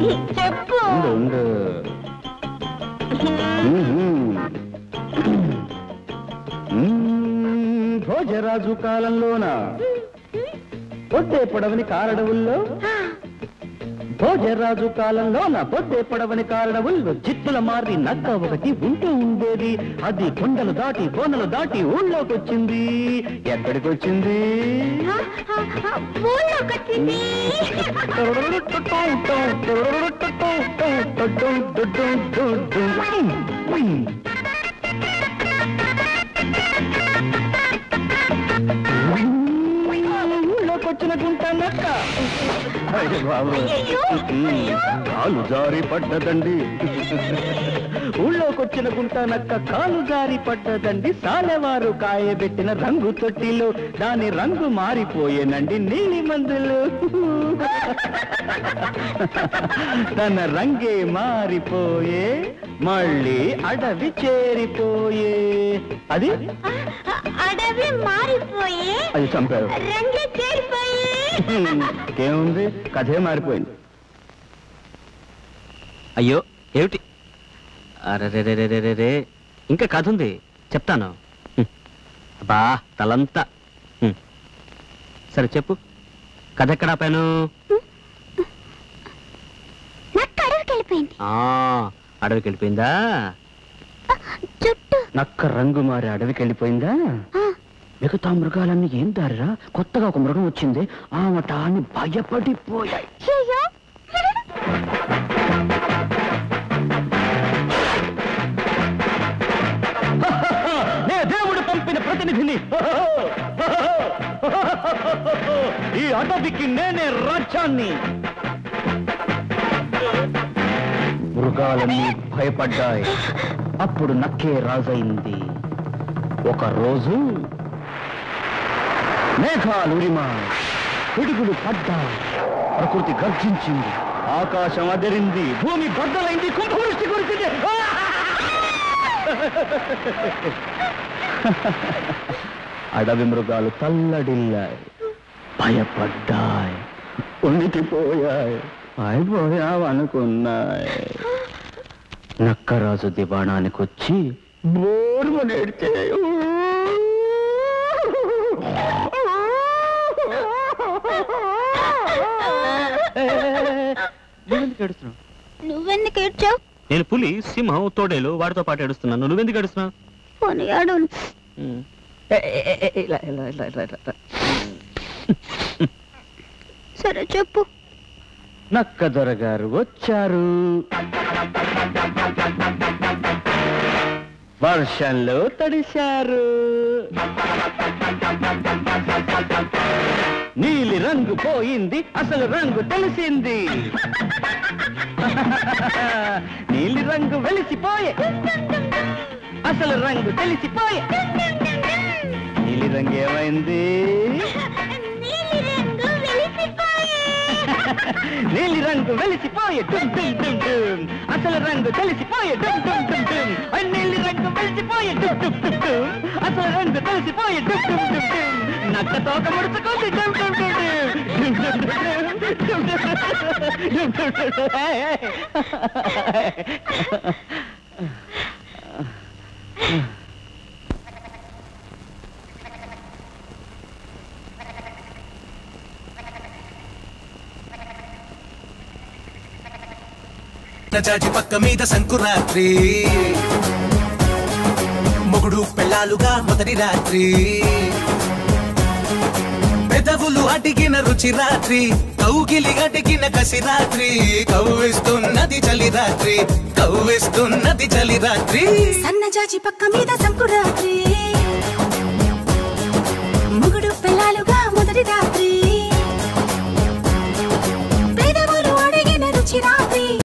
చెప్పు ఉండు ఉండు మ్మ్. మ్మ్. భోజరాజు కాలంలోన పొద్దే పొడవని కారడవుల్లో భోజరాజు కాలంలోన పొద్దే పొడవని కారడవుల్లో చిత్తుల మారి నక్క ఒకటి ఉంటూ ఉండేది అది కొండలు దాటి కోనలు దాటి ఊళ్ళోకి వచ్చింది ఎక్కడికి వచ్చింది ఊళ్ళోకొచ్చింది ఊళ్ళోకొచ్చినట్టుంటానక్క అయ్య బాబు కాలు జారి పడ్డదండి ఊళ్ళోకొచ్చిన గుంటానక్క కాలు జారి పడ్డదండి సాలెవారు కాయబెట్టిన రంగు తొట్టిలో దాని రంగు మారిపోయేనండి నీలి మందులు తన రంగే మారిపోయే మళ్ళీ అడవి చేరిపోయే అది అడవి మారిపోయి అది చంపారు రంగే చేరిపోయి ఏముంది కథే మారిపోయింది అయ్యో ఏమిటి అరే ఇంకా కథ ఉంది చెప్తాను హ్మ్. అబ్బా తలంతా హ్మ్. సరే చెప్పు కథ ఎక్కడ ఆపాను నక్క అడవికి వెళ్ళిపోయింది ఆ, అడవికి వెళ్ళిపోయిందా చుట్టూ నక్క రంగు మారి అడవికి వెళ్ళిపోయిందా మిగతా మృగాలన్నీ ఏం దారిరా కొత్తగా ఒక మృగం వచ్చింది ఆమట అని భయపడిపోయాయి అయ్యో నే దేవుడు పంపిన ప్రతినిధిని ఈ అడవికి నేనే రాజ్యాన్ని మృగాలన్నీ భయపడ్డాయి అప్పుడు నక్కే రాజైంది ఒక రోజు మేఘాలు ఉరిమా పిడుగులు పడ్డాయి ప్రకృతి గర్జించింది ఆకాశం అదిరింది భూమి బద్దలైంది కుంభవృష్టి కురిసింది అడవి మృగాలు తల్లడిల్లాయి భయపడ్డాయి ఉనికిపోయాయి అయిపోయావు అనుకున్నాయి నక్కరాజు దివాణానికి వచ్చి బోర్మ నేడితే నువ్వెందుకు ఏడుస్తున్నావు నువ్వెందుకు ఏడ్చావు నేను పులి సింహం తోడేలు వాడితో పాటు ఏడుస్తున్నాను నువ్వెందుకు ఏడుస్తున్నావు పోనీయాడు హ్మ్. సరే చెప్పు నక్క దొరగారు వచ్చారు వర్షంలో తడిశారు నీలి రంగు పోయింది అసలు రంగు తెలిసింది నీలి రంగు వెలిసిపోయే అసలు రంగు తెలిసిపోయే నీలి రంగు ఏమైంది నీలి రంగు వెలిసిపోయి నీలి రంగు వెలిసిపోయే డుమ్ డుమ్ డుమ్ డుమ్ అసలు రంగు తెలిసిపోయే డుమ్ డుమ్ డుమ్ డుమ్ ఆ నీలి రంగు వెలిసిపోయే డుమ్ డుమ్ డుమ్ డుమ్ అసలు రంగు తెలిసిపోయే డుమ్ డుమ్ డుమ్ డుమ్ నక్క తోక ముడుచుకుంది డుమ్ డుమ్ డుమ్ డుమ్ డుమ్ డుమ్ డుమ్ డుమ్ డుమ్ డుమ్ డుమ్ డుమ్ డుమ్ హే, హే. జాజి పక్క మీద సంకురాత్రి మొగుడు పెళ్ళాలుగా మొదటి రాత్రి పెదవులు అడిగిన రుచి రాత్రి కౌగిలి అడిగిన కసి రాత్రి కవ్విస్తున్నది చలి రాత్రి కవ్విస్తున్నది చలి రాత్రి సన్నజాజి పక్క మీద సంకురాత్రి